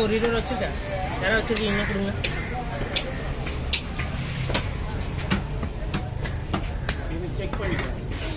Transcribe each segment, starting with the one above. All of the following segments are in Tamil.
கையில் ஒரு இருபது வச்சுருக்கேன் யாராவது வச்சுருக்கீங்க கொடுங்க இது செக் பண்ணிக்கிறேன்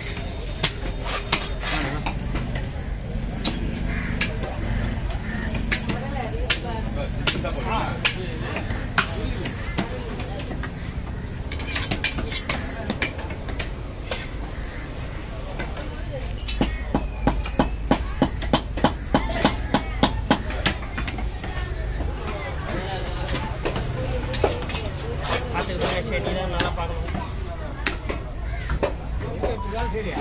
பார்த்துக்கிட்டு செடி தான் நல்லா பார்க்கணும் இப்படிதான் சரியா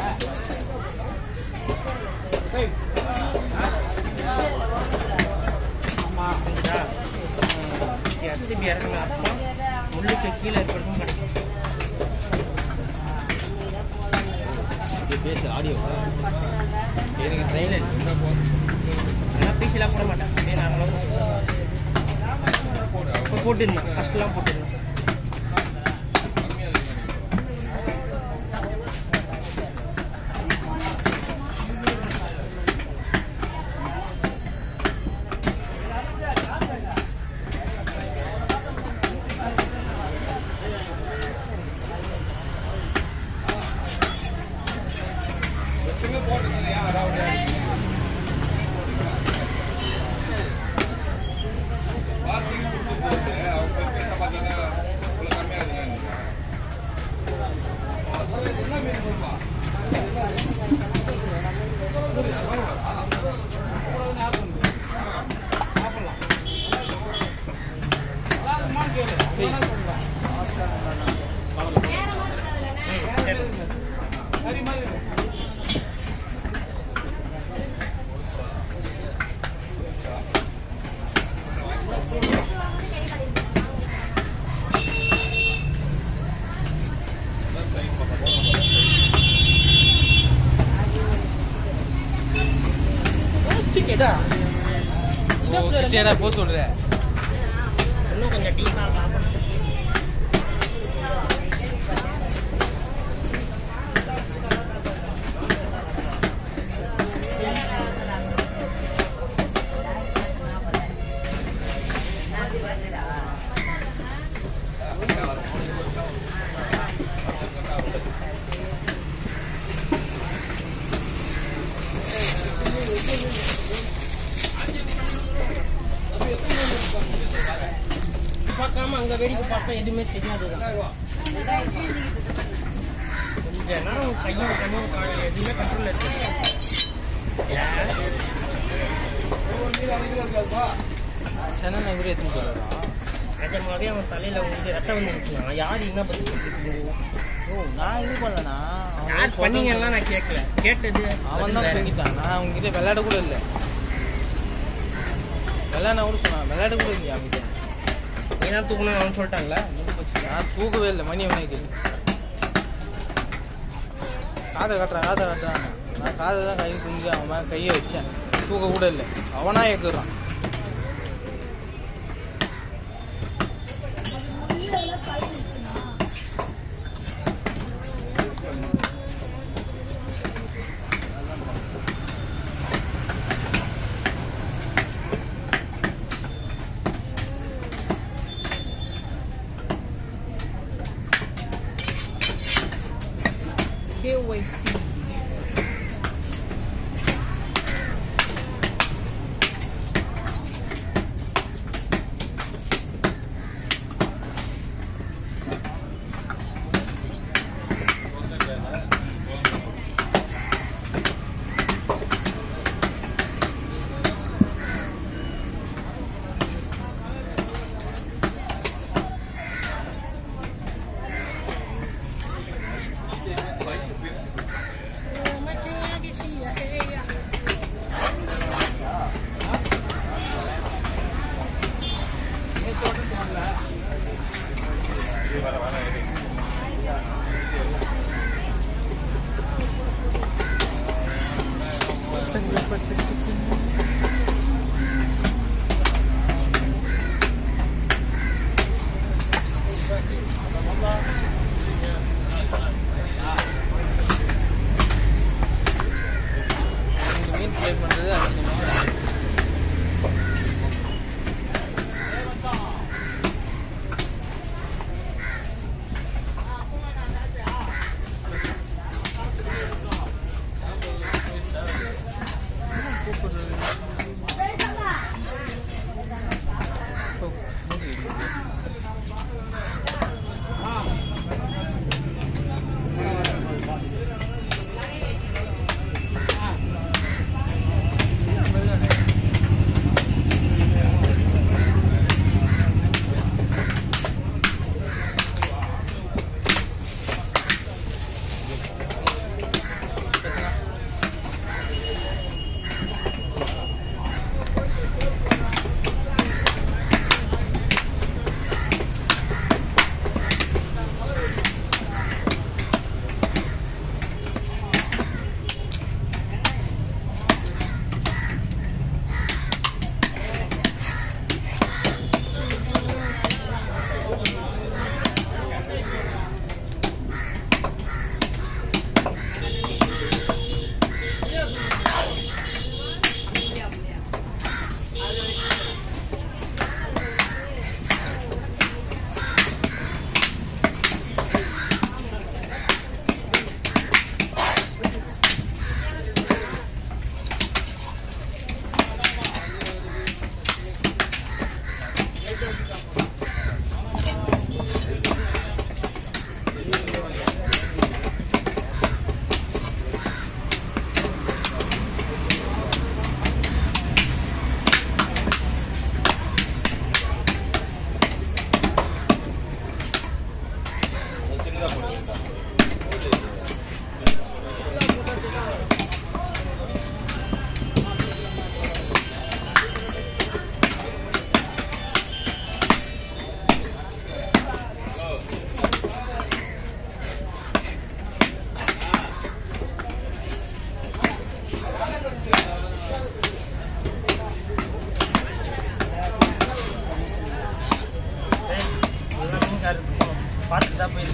சரி ஆமாம் புரிஞ்சுதா எத்திபி இறங்குன அப்புறம் முள்ளுக்கு கீழே இருக்கிறதும் கிடைக்கும் பேசு ஆடியோ எனக்கு ட்ரெயினில் இருந்தால் போ ஆனால் பீசிலாம் போட மாட்டேன் அப்படியே நார்மலாக இப்போ போட்டுருந்தேன் ஃபஸ்ட்டுலாம் போட்டுருந்தேன் ம் சரி சரி மாதிரி கிட்டேடா போக சொல்கிறேன் இன்னும் கொஞ்சம் டீப்பாக பார்க்கணும் பார்க்காம அங்கே வேடிக்கை பார்த்தா எதுவுமே தெரியாதுதான் கொஞ்ச நேரம் கையும் கண்ணும் காணும் எதுவுமே கண்ட்ரோல் இருக்கு சென்னை நகர் எத்தனை போகிறா நிஜமாவே அவன் தலையில வந்து ரத்தம் வந்துருச்சுனா யார் என்ன பதில் சொல்லிட்டு ஓ நான் இது பண்ணலண்ணா யார் பண்ணீங்கன்னா நான் கேட்கல கேட்டது அவன் தான் தூங்கிட்டான் நான் அவங்ககிட்ட விளையாட கூட இல்லை விளையாட கூட சொன்னான் விளையாட கூட இல்லையா அவங்ககிட்ட நீ தான் தூக்கணும் அவன் சொல்லிட்டான்ல முடிஞ்சு போச்சு. நான் தூக்கவே இல்லை மணி அவனே கேள்வி காதை கட்டுறான் காதை கட்டுறான் நான் காதை தான் கை குஞ்சு அவன் மேல கையை வச்சேன் தூக்க கூட இல்லை அவனா ஏக்குறான் KYC இந்த மீன் ஃப்ரை பண்ணுறது அஞ்சு நிமிஷம்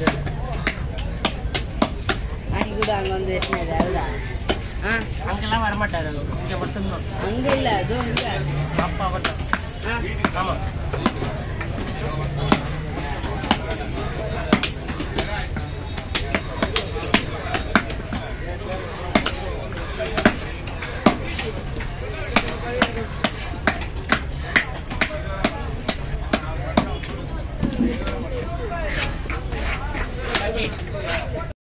அன்னைக்கு கூட அங்கே வந்து வெட்டினது அதுதான் ஆ அங்கெல்லாம் வரமாட்டாரு அவரு. இங்க மட்டும்தான் அங்கே இல்லை அதுவும் இங்கே அப்பா அவர் ஆ ஆமா